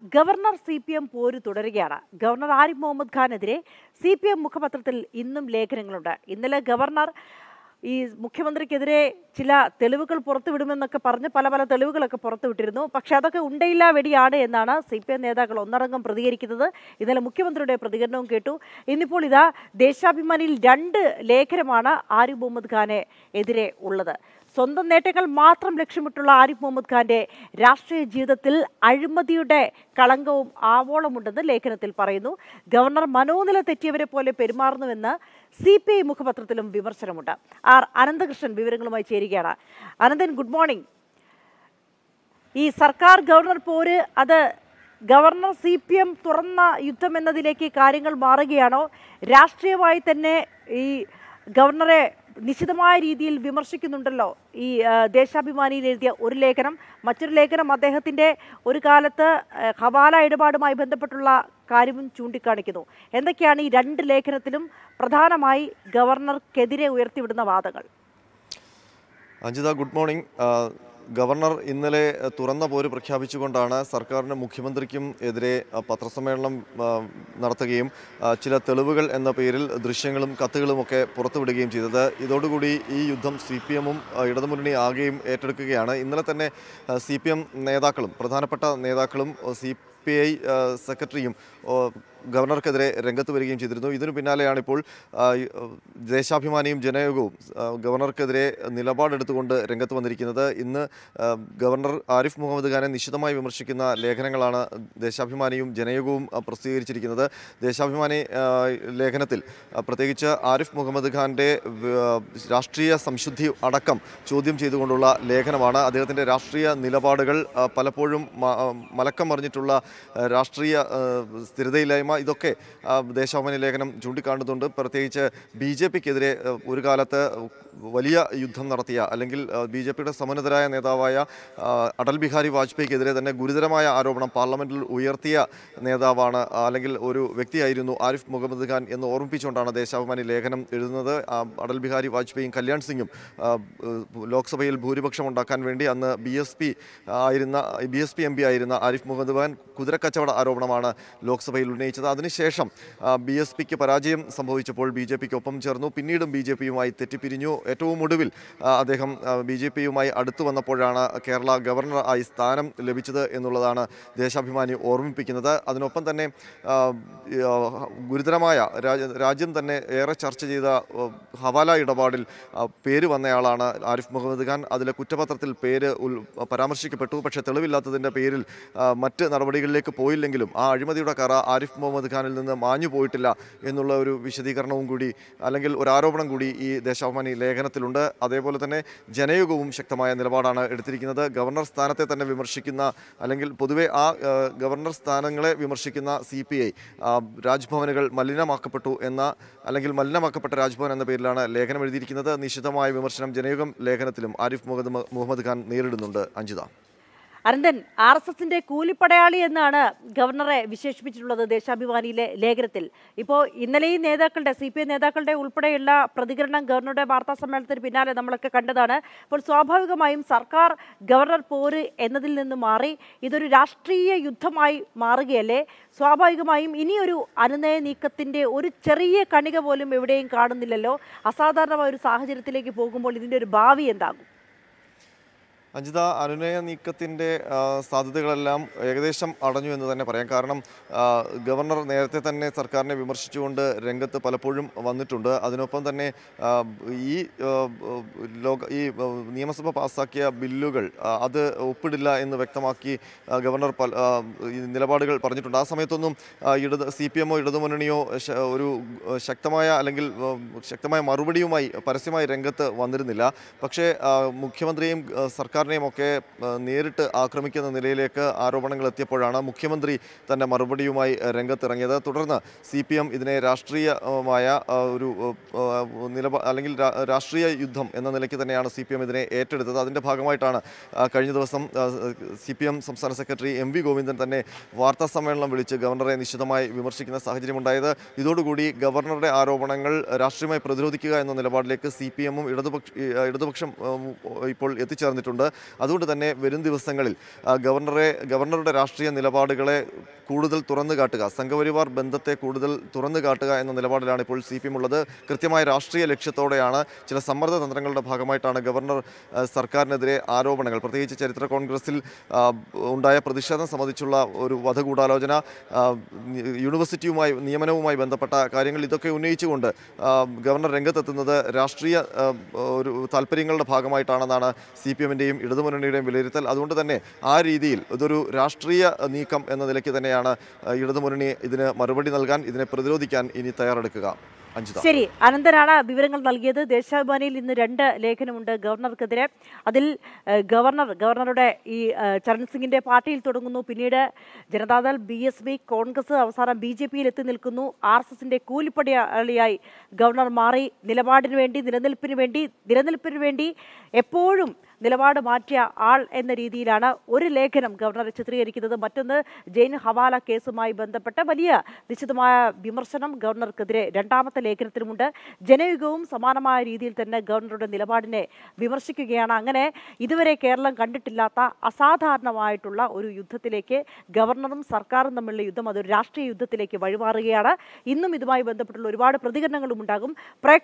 governor C P M പോര് തുടരുകയാണ് governor Arif Mohammed ഖാനെതിരെ സി പി എം മുഖപത്രത്തിൽ ഇന്നും ലേഖനങ്ങളുണ്ട് ഇന്നലെ ഗവർണർ ഈ മുഖ്യമന്ത്രിക്കെതിരെ ചില തെളിവുകൾ പുറത്തുവിടുമെന്നൊക്കെ പറഞ്ഞ് പല പല തെളിവുകളൊക്കെ പുറത്തുവിട്ടിരുന്നു പക്ഷെ അതൊക്കെ ഉണ്ടയില്ല വെടിയാണ് എന്നാണ് സി പി എം നേതാക്കൾ ഒന്നടങ്കം പ്രതികരിക്കുന്നത് ഇന്നലെ മുഖ്യമന്ത്രിയുടെ പ്രതികരണവും കേട്ടു ഇന്നിപ്പോൾ ഇതാ ദേശാഭിമാനിയിൽ രണ്ട് ലേഖനമാണ് ആരിഫ് മുഹമ്മദ് ഖാനെ എതിരെ ഉള്ളത് സ്വന്തം നേട്ടങ്ങൾ മാത്രം ലക്ഷ്യമിട്ടുള്ള ആരിഫ് മുഹമ്മദ് ഖാന്റെ രാഷ്ട്രീയ ജീവിതത്തിൽ അഴിമതിയുടെ കളങ്കവും ആവോളമുണ്ടെന്ന് ലേഖനത്തിൽ പറയുന്നു ഗവർണർ മനോനില തെറ്റിയവരെ പോലെ പെരുമാറുന്നുവെന്ന് സി പി ഐ മുഖപത്രത്തിലും വിമർശനമുണ്ട് ആർ അനന്തകൃഷ്ണൻ വിവരങ്ങളുമായി ചേരുകയാണ് അനന്തൻ ഗുഡ് മോർണിംഗ് ഈ സർക്കാർ ഗവർണർ പോര് അത് ഗവർണർ സി പി എം തുറന്ന യുദ്ധം എന്നതിലേക്ക് കാര്യങ്ങൾ മാറുകയാണോ രാഷ്ട്രീയമായി തന്നെ ഈ ഗവർണറെ നിശിതമായ രീതിയിൽ വിമർശിക്കുന്നുണ്ടല്ലോ ഈ ആ, ദേശാഭിമാനിയിൽ എഴുതിയ ഒരു ലേഖനം മറ്റൊരു ലേഖനം അദ്ദേഹത്തിൻ്റെ ഒരു കാലത്ത് ആ, ഹവാല ഇടപാടുമായി ബന്ധപ്പെട്ടുള്ള കാര്യവും ചൂണ്ടിക്കാണിക്കുന്നു എന്തൊക്കെയാണ് ഈ രണ്ട് ലേഖനത്തിലും പ്രധാനമായി ഗവർണർക്കെതിരെ ഉയർത്തിവിടുന്ന വാദങ്ങൾ അഞ്ജിത ഗുഡ് മോർണിംഗ് ആ, ഗവർണർ ഇന്നലെ ആ, തുറന്ന പോര് പ്രഖ്യാപിച്ചുകൊണ്ടാണ് സർക്കാരിനും മുഖ്യമന്ത്രിക്കും എതിരെ ആ, പത്രസമ്മേളനം ആ, നടത്തുകയും ആ, ചില തെളിവുകൾ എന്ന പേരിൽ ദൃശ്യങ്ങളും കത്തുകളുമൊക്കെ പുറത്തുവിടുകയും ചെയ്തത് ഇതോടുകൂടി ഈ യുദ്ധം സി പി എമ്മും ഇടതുമുന്നണി ആകെയും ഏറ്റെടുക്കുകയാണ് ഇന്നലെ തന്നെ സി പി എം നേതാക്കളും പ്രധാനപ്പെട്ട നേതാക്കളും സി പി ഐ സെക്രട്ടറിയും ഓ, ഗവർണർക്കെതിരെ രംഗത്ത് വരികയും ചെയ്തിരുന്നു ഇതിനു പിന്നാലെയാണ് ഇപ്പോൾ ആ, ഈ, ആ, ദേശാഭിമാനിയും ജനയോഗവും ആ, ഗവർണർക്കെതിരെ നിലപാടെടുത്തുകൊണ്ട് രംഗത്ത് വന്നിരിക്കുന്നത് ഇന്ന് ആ, ഗവർണർ ആരിഫ് മുഹമ്മദ് ഖാനെ നിശിതമായി വിമർശിക്കുന്ന ലേഖനങ്ങളാണ് ദേശാഭിമാനിയും ജനയോഗവും ആ, പ്രസിദ്ധീകരിച്ചിരിക്കുന്നത് ദേശാഭിമാനി ആ, ലേഖനത്തിൽ ആ, പ്രത്യേകിച്ച് ആരിഫ് മുഹമ്മദ് ഖാൻ്റെ വ- രാഷ്ട്രീയ സംശുദ്ധി അടക്കം ചോദ്യം ചെയ്തുകൊണ്ടുള്ള ലേഖനമാണ് അദ്ദേഹത്തിൻ്റെ രാഷ്ട്രീയ നിലപാടുകൾ ആ, പലപ്പോഴും മ- ആ, മലക്കം മറിഞ്ഞിട്ടുള്ള ആ, രാഷ്ട്രീയ ആ, സ്ഥിരതയില്ലായ്മ ഇതൊക്കെ ആ, ദേശാഭിമാനി ലേഖനം ചൂണ്ടിക്കാണുന്നുണ്ട് പ്രത്യേകിച്ച് ബി ജെ പിക്കെതിരെ ഒരു കാലത്ത് വലിയ യുദ്ധം നടത്തിയ അല്ലെങ്കിൽ ബി ജെ പിയുടെ സമന്നതരായ നേതാവായ ആ, അടൽ ബിഹാരി വാജ്പേയിക്കെതിരെ തന്നെ ഗുരുതരമായ ആരോപണം പാർലമെന്റിൽ ഉയർത്തിയ നേതാവാണ് ആ, അല്ലെങ്കിൽ ഒരു വ്യക്തിയായിരുന്നു ആരിഫ് മുഹമ്മദ് ഖാൻ എന്ന് ഓർമ്മിപ്പിച്ചുകൊണ്ടാണ് ദേശാഭിമാനി ലേഖനം എഴുതുന്നത് ആ, അടൽ ബിഹാരി വാജ്പേയിയും കല്യാൺ സിംഗും ആ, ഏഹ്, ലോക്സഭയിൽ ഭൂരിപക്ഷം ഉണ്ടാക്കാൻ വേണ്ടി അന്ന് ബി എസ് പി ആയിരുന്ന B S P M P ആയിരുന്ന ആരിഫ് മുഹമ്മദ് ഖാൻ കുതിരക്കച്ചവട ആരോപണമാണ് ലോക്സഭയിൽ ഉന്നയിച്ചത് അതിനുശേഷം ബി എസ് പിക്ക് പരാജയം സംഭവിച്ചപ്പോൾ ബി ജെ പിക്ക് ഒപ്പം ചേർന്നു പിന്നീടും ബി ജെ പിയുമായി തെറ്റിപ്പിരിഞ്ഞു ഏറ്റവും ഒടുവിൽ ആ, അദ്ദേഹം ബി ജെ പിയുമായി അടുത്തു വന്നപ്പോഴാണ് കേരള ഗവർണർ ആയി സ്ഥാനം ലഭിച്ചത് എന്നുള്ളതാണ് ദേശാഭിമാനി ഓർമ്മിപ്പിക്കുന്നത് അതിനൊപ്പം തന്നെ ആ, ഈ, ആ, ഗുരുതരമായ രാജ്യ- രാജ്യം തന്നെ ഏറെ ചർച്ച ചെയ്ത ആ, ഹവാല ഇടപാടിൽ ആ, പേര് വന്നയാളാണ് ആരിഫ് മുഹമ്മദ് ഖാൻ അതിലെ കുറ്റപത്രത്തിൽ പേര് ഉൽ പരാമർശിക്കപ്പെട്ടു പക്ഷേ തെളിവില്ലാത്തതിൻ്റെ പേരിൽ ആ, മറ്റ് നടപടികളിലേക്ക് പോയില്ലെങ്കിലും ആ അഴിമതിയുടെ കറ ആരിഫ് മുഹമ്മദ് ഖാനിൽ നിന്ന് മാഞ്ഞു പോയിട്ടില്ല എന്നുള്ള ഒരു വിശദീകരണവും കൂടി അല്ലെങ്കിൽ ഒരു ആരോപണം കൂടി ഈ ദേശാഭിമാനി ലേഖനത്തിലുണ്ട് അതേപോലെ തന്നെ ജനയുഗവും ശക്തമായ നിലപാടാണ് എടുത്തിരിക്കുന്നത് ഗവർണർ സ്ഥാനത്തെ തന്നെ വിമർശിക്കുന്ന അല്ലെങ്കിൽ പൊതുവെ ആ ആ, ഗവർണർ സ്ഥാനങ്ങളെ വിമർശിക്കുന്ന സി പി ഐ രാജ്ഭവനുകൾ മലിനമാക്കപ്പെട്ടു എന്ന അല്ലെങ്കിൽ മലിനമാക്കപ്പെട്ട രാജ്ഭവൻ എന്ന പേരിലാണ് ലേഖനം എഴുതിയിരിക്കുന്നത് നിശിതമായ വിമർശനം ജനയുഗം ലേഖനത്തിലും ആരിഫ് മുഹമ്മദ് മുഹമ്മദ് ഖാൻ നേരിടുന്നുണ്ട് അഞ്ജിത അനന്തൻ ആർ എസ് എസിന്റെ കൂലിപ്പടയാളി എന്നാണ് ഗവർണറെ വിശേഷിപ്പിച്ചിട്ടുള്ളത് ദേശാഭിമാനിയിലെ ലേഖനത്തിൽ ഇപ്പോൾ ഇന്നലെ ഈ നേതാക്കളുടെ സി പി ഐ നേതാക്കളുടെ ഉൾപ്പെടെയുള്ള പ്രതികരണം ഗവർണറുടെ വാർത്താ സമ്മേളനത്തിന് പിന്നാലെ നമ്മളൊക്കെ കണ്ടതാണ് അപ്പോൾ സ്വാഭാവികമായും സർക്കാർ ഗവർണർ പോര് എന്നതിൽ നിന്ന് മാറി ഇതൊരു രാഷ്ട്രീയ യുദ്ധമായി മാറുകയല്ലേ സ്വാഭാവികമായും ഇനിയൊരു അനുനയ നീക്കത്തിന്റെ ഒരു ചെറിയ കണിക പോലും എവിടെയും കാണുന്നില്ലല്ലോ അസാധാരണമായ ഒരു സാഹചര്യത്തിലേക്ക് പോകുമ്പോൾ ഇതിന്റെ ഒരു ഭാവി എന്താകും അഞ്ജിത അനുനയ നീക്കത്തിൻ്റെ ആ, സാധ്യതകളെല്ലാം ഏകദേശം അടഞ്ഞു എന്ന് തന്നെ പറയാം കാരണം ആ, ഗവർണർ നേരത്തെ തന്നെ സർക്കാരിനെ വിമർശിച്ചുകൊണ്ട് രംഗത്ത് പലപ്പോഴും വന്നിട്ടുണ്ട് അതിനൊപ്പം തന്നെ ആ, ഈ ആ, ലോക ഈ ആ, നിയമസഭ പാസ്സാക്കിയ ബില്ലുകൾ ആ, അത് ഒപ്പിടില്ല എന്ന് വ്യക്തമാക്കി ആ, ഗവർണർ പല ആ, ഈ നിലപാടുകൾ പറഞ്ഞിട്ടുണ്ട് ആ സമയത്തൊന്നും ആ, ഇടത് സി പി എമ്മോ ഇടതുമുന്നണിയോ ശ- ഒരു ആ, ശക്തമായ അല്ലെങ്കിൽ ആ, ശക്തമായ മറുപടിയുമായി പരസ്യമായി രംഗത്ത് വന്നിരുന്നില്ല പക്ഷേ ആ, മുഖ്യമന്ത്രിയും ആ, സർക്കാരിനെയും ഒക്കെ ആ, നേരിട്ട് ആക്രമിക്കുന്ന നിലയിലേക്ക് ആരോപണങ്ങൾ എത്തിയപ്പോഴാണ് മുഖ്യമന്ത്രി തന്റെ മറുപടിയുമായി ആ, രംഗത്തിറങ്ങിയത് തുടർന്ന് സി പി എം ഇതിനെ രാഷ്ട്രീയമായ ആ, ഒരു ആ, നിലപാ അല്ലെങ്കിൽ രാ- രാഷ്ട്രീയ യുദ്ധം എന്ന നിലയ്ക്ക് തന്നെയാണ് സി പി എം ഇതിനെ ഏറ്റെടുത്തത് അതിൻ്റെ ഭാഗമായിട്ടാണ് ആ, കഴിഞ്ഞ ദിവസം സി പി എം സംസ്ഥാന സെക്രട്ടറി എം വി ഗോവിന്ദൻ തന്നെ വാർത്താ സമ്മേളനം വിളിച്ച് ഗവർണറെ നിശിതമായി വിമർശിക്കുന്ന സാഹചര്യമുണ്ടായത് ഇതോടുകൂടി ഗവർണറുടെ ആരോപണങ്ങൾ രാഷ്ട്രീയമായി പ്രതിരോധിക്കുക എന്ന നിലപാടിലേക്ക് സി പി എമ്മും ഇടതുപക്ഷ ഈ, ആ, ഇടതുപക്ഷം ഉം, ഇപ്പോൾ എത്തിച്ചേർന്നിട്ടുണ്ട് അതുകൊണ്ട് തന്നെ വരും ദിവസങ്ങളിൽ ആ, ഗവർണറെ ഗവർണറുടെ രാഷ്ട്രീയ നിലപാടുകളെ കൂടുതൽ തുറന്നു കാട്ടുക സംഘപരിവാർ ബന്ധത്തെ കൂടുതൽ തുറന്നു കാട്ടുക എന്ന നിലപാടിലാണ് ഇപ്പോൾ സി പി എം ഉള്ളത് കൃത്യമായ രാഷ്ട്രീയ ലക്ഷ്യത്തോടെയാണ് ചില സമ്മർദ്ദ തന്ത്രങ്ങളുടെ ഭാഗമായിട്ടാണ് ഗവർണർ ആ, സർക്കാരിനെതിരെ ആരോപണങ്ങൾ പ്രത്യേകിച്ച് ചരിത്ര കോൺഗ്രസിൽ ആ, ഉണ്ടായ പ്രതിഷേധം സംബന്ധിച്ചുള്ള ഒരു വധഗൂഢാലോചന ആ, യൂണിവേഴ്സിറ്റിയുമായി നിയമനവുമായി ബന്ധപ്പെട്ട കാര്യങ്ങൾ ഇതൊക്കെ ഉന്നയിച്ചുകൊണ്ട് ആ, ഗവർണർ രംഗത്തെത്തുന്നത് രാഷ്ട്രീയ ആ, ഒരു താല്പര്യങ്ങളുടെ ഭാഗമായിട്ടാണെന്നാണ് സി പി എമ്മിൻ്റെയും ഇടതുമുന്നണിയുടെയും വിലയിരുത്തൽ അതുകൊണ്ട് തന്നെ ആ രീതിയിൽ ഇതൊരു രാഷ്ട്രീയ നീക്കം എന്ന നിലയ്ക്ക് തന്നെയാണ് ആ, ഇടതുമുന്നണി ഇതിന് മറുപടി നൽകാൻ ഇതിനെ പ്രതിരോധിക്കാൻ ഇനി തയ്യാറെടുക്കുക അഞ്ജിത ശരി അനന്തനാണ് വിവരങ്ങൾ നൽകിയത് ദേശാഭിമാനിയിൽ ഇന്ന് രണ്ട് ലേഖനമുണ്ട് ഗവർണർക്കെതിരെ അതിൽ ഏഹ്, ഗവർണർ ഗവർണറുടെ ഈ ഏഹ്, ചരൺ സിംഗിന്റെ പാർട്ടിയിൽ തുടങ്ങുന്നു പിന്നീട് Janata Dal B S B Congress അവസാനം ബി ജെ പിയിൽ എത്തി നിൽക്കുന്നു ആർ എസ് എസിന്റെ കൂലിപ്പടിയാളിയായി ഗവർണർ മാറി നിലപാടിന് വേണ്ടി നിലനിൽപ്പിന് വേണ്ടി നിലനിൽപ്പിന് വേണ്ടി എപ്പോഴും നിലപാട് മാറ്റിയ ആൾ എന്ന രീതിയിലാണ് ഒരു ലേഖനം ഗവർണറെ ചിത്രീകരിക്കുന്നത് മറ്റൊന്ന് ജെയിൻ ഹവാല കേസുമായി ബന്ധപ്പെട്ട വലിയ നിശ്ചിതമായ വിമർശനം ഗവർണർക്കെതിരെ രണ്ടാമത്തെ ലേഖനത്തിലുമുണ്ട് ജനയുഗവും സമാനമായ രീതിയിൽ തന്നെ ഗവർണറുടെ നിലപാടിനെ വിമർശിക്കുകയാണ് അങ്ങനെ ഇതുവരെ കേരളം കണ്ടിട്ടില്ലാത്ത അസാധാരണമായിട്ടുള്ള ഒരു യുദ്ധത്തിലേക്ക് ഗവർണറും സർക്കാരും തമ്മിലുള്ള യുദ്ധം അതൊരു രാഷ്ട്രീയ യുദ്ധത്തിലേക്ക് വഴിമാറുകയാണ് ഇന്നും ഇതുമായി ബന്ധപ്പെട്ടുള്ള ഒരുപാട് പ്രതികരണങ്ങളും ഉണ്ടാകും